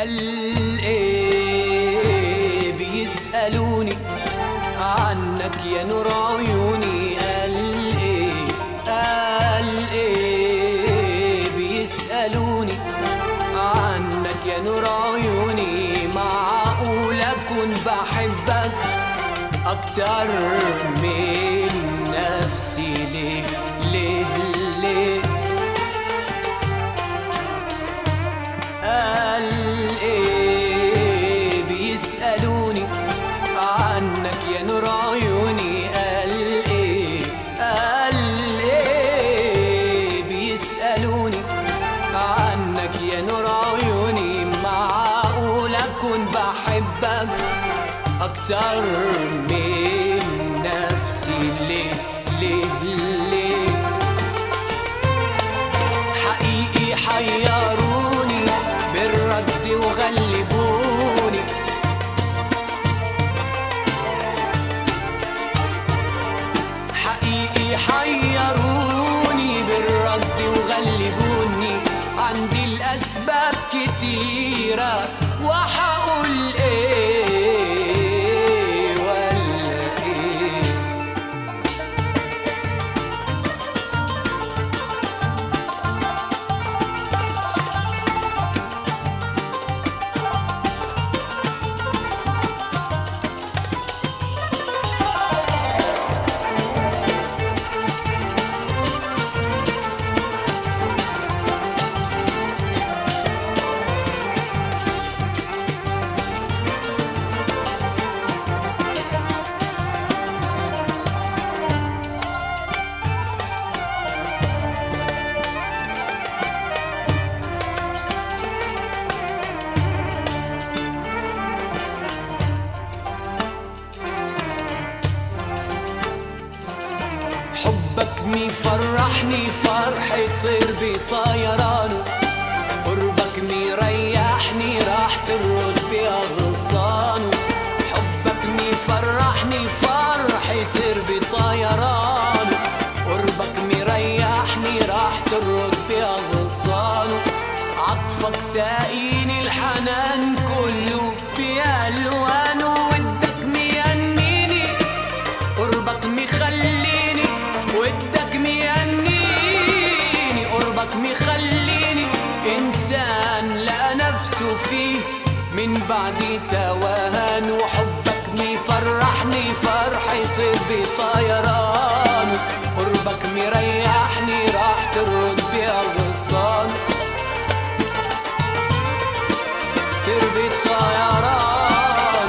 قال ايه بيسألوني عنك يا نور عيوني قال ايه قال ايه بيسألوني عنك يا نور عيوني معقول اكون بحبك اكتر من نفسي ليه ليه ليه قال ايه بيسألوني عنك يا نور عيوني قال ايه قال ايه بيسألوني عنك يا نور عيوني معقول اكون بحبك اكتر من نفسي ليه ليه ليه حقيقي حيروني بالرد وغلبوني حقيقي حيروني بالرد وغلبوني عندي الأسباب كتيرة وحقول إيه ولا إيه حبك مفرحني فرحة طير بطيرانه قربك مريحني راح ترد بأغصانه حبك مفرحني فرحة طير بطيرانه قربك مريحني راح ترد بأغصانه عطفك ساقيني الحنان كله بألوانه ودك مينيني قربك مخليني ودك ميهنيني قربك مخليني إنسان لقى نفسه فيه من بعد توهان وحبك مفرحني فرحة بطيران قربك مريحني راح ترد بأغصان تربي طيران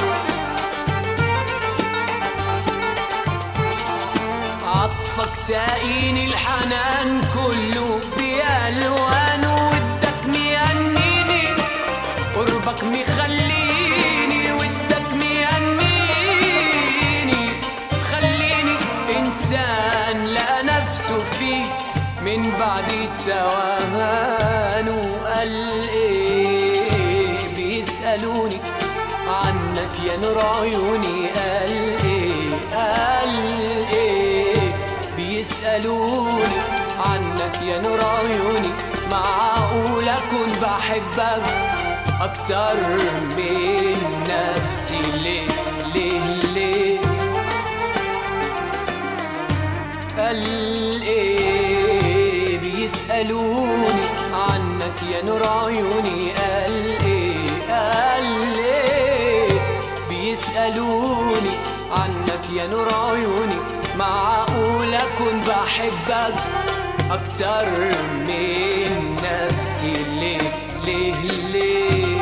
عطفك ساقيني الحنان كله بألوانه ودك ميهنيني قربك مخليني ودك ميهنيني تخليني إنسان لقى نفسه فيه من بعد التوهان وقال إيه بيسألوني عنك يا نور عيوني قال إيه قال إيه بيسألوني عنك يا نور عيوني معقول أكون بحبك أكتر من نفسي ليه ليه ليه قال ايه بيسألوني عنك يا نور عيوني قال ايه قال ايه بيسألوني عنك يا نور عيوني معقول اكون بحبك اكتر من نفسي ليه ليه ليه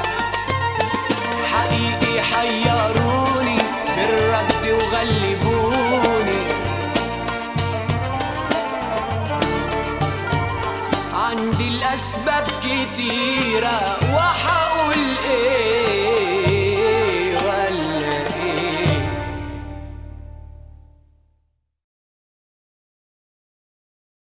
حقيقي حيروني بالرد وغلبوني عندي الأسباب كتيرة وحقول إيه